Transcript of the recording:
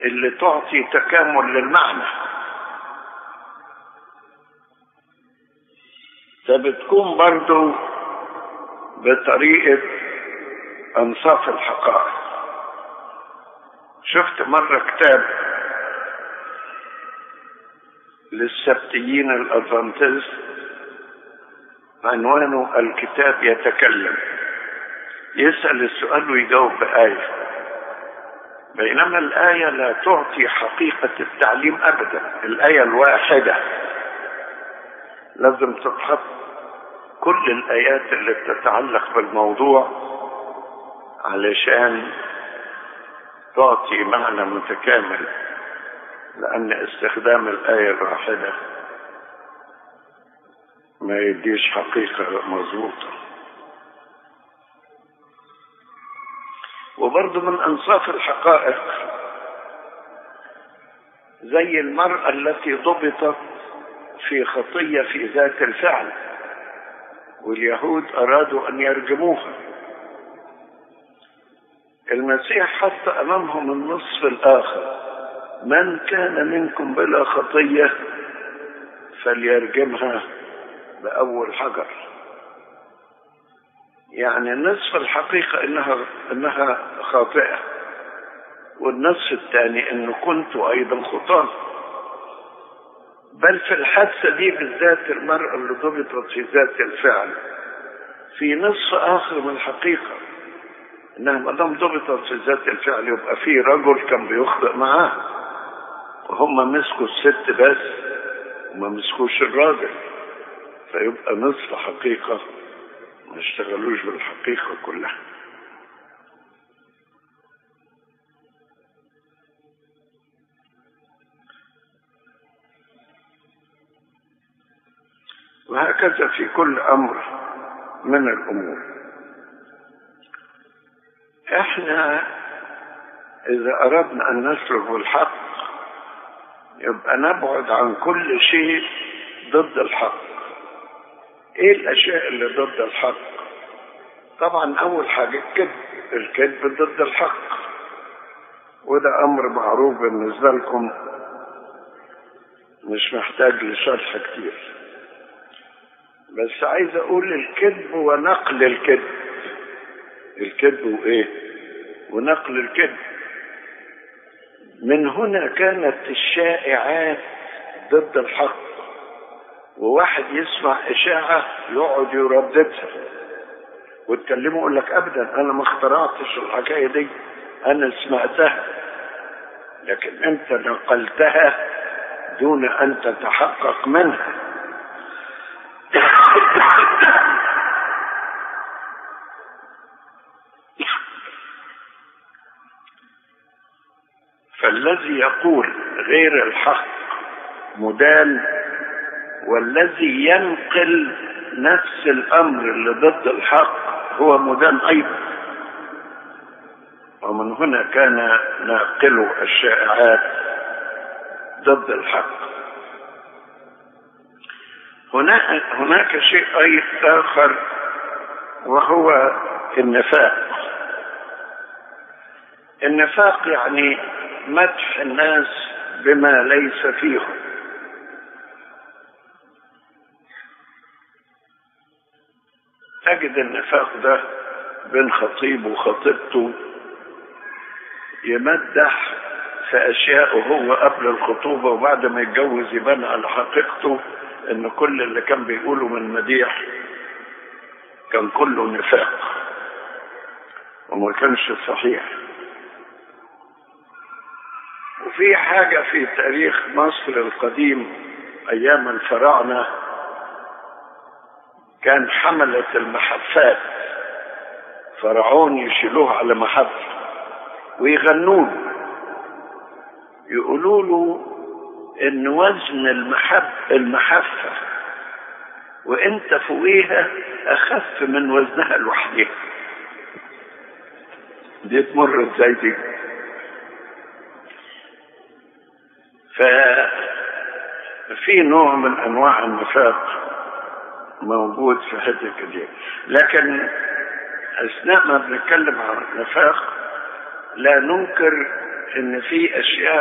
اللي تعطي تكامل للمعنى فبتكون برضو بطريقة أنصاف الحقائق شفت مرة كتاب للسبتيين الأدفانتست عنوانه الكتاب يتكلم يسأل السؤال ويجاوب بآية بينما الآية لا تعطي حقيقة التعليم أبدا الآية الواحدة لازم تتحط كل الآيات اللي بتتعلق بالموضوع علشان تعطي معنى متكامل لأن استخدام الآية الواحدة ما يديش حقيقة مظبوطة وبرضه من أنصاف الحقائق زي المرأة التي ضبطت في خطية في ذات الفعل واليهود أرادوا أن يرجموها المسيح حط أمامهم النصف الآخر من كان منكم بلا خطية فليرجمها بأول حجر يعني نصف الحقيقة إنها إنها خاطئة والنصف الثاني إنه كنت أيضا خطاة بل في الحادثة دي بالذات المرأة اللي ضبطت في ذات الفعل في نصف آخر من الحقيقة إنها ما دام ضبطت في ذات الفعل يبقى في رجل كان بيخطئ معاه وهم مسكوا الست بس وما مسكوش الراجل فيبقى نصف حقيقة ما اشتغلوش بالحقيقة كلها وهكذا في كل أمر من الأمور احنا إذا أردنا أن نسلك بالحق يبقى نبعد عن كل شيء ضد الحق ايه الاشياء اللي ضد الحق طبعا اول حاجة الكذب الكذب ضد الحق وده امر معروف بالنسبة لكم مش محتاج لشرح كتير بس عايز اقول الكذب ونقل الكذب الكذب وايه ونقل الكذب من هنا كانت الشائعات ضد الحق وواحد يسمع إشاعة يقعد يرددها وتكلمه يقول لك أبدا أنا ما اخترعتش الحكاية دي أنا سمعتها لكن أنت نقلتها دون أن تتحقق منها فالذي يقول غير الحق مدان والذي ينقل نفس الامر اللي ضد الحق هو مدان ايضا ومن هنا كان ناقل الشائعات ضد الحق هناك هناك شيء اخر وهو النفاق النفاق يعني مدح الناس بما ليس فيهم تجد النفاق ده بين خطيب وخطيبته يمدح في اشياء هو قبل الخطوبه وبعد ما يتجوز يبان على حقيقته ان كل اللي كان بيقوله من مديح كان كله نفاق وما كانش صحيح وفي حاجة في تاريخ مصر القديم أيام الفراعنة كان حملة المحفات فرعون يشيلوه على محفة ويغنوا له يقولوا له ان وزن المحب المحفة وانت فوقيها اخف من وزنها لوحدها دي تمر ازاي دي ففي نوع من انواع النفاق موجود في حته كتير لكن اثناء ما بنتكلم عن النفاق لا ننكر ان في اشياء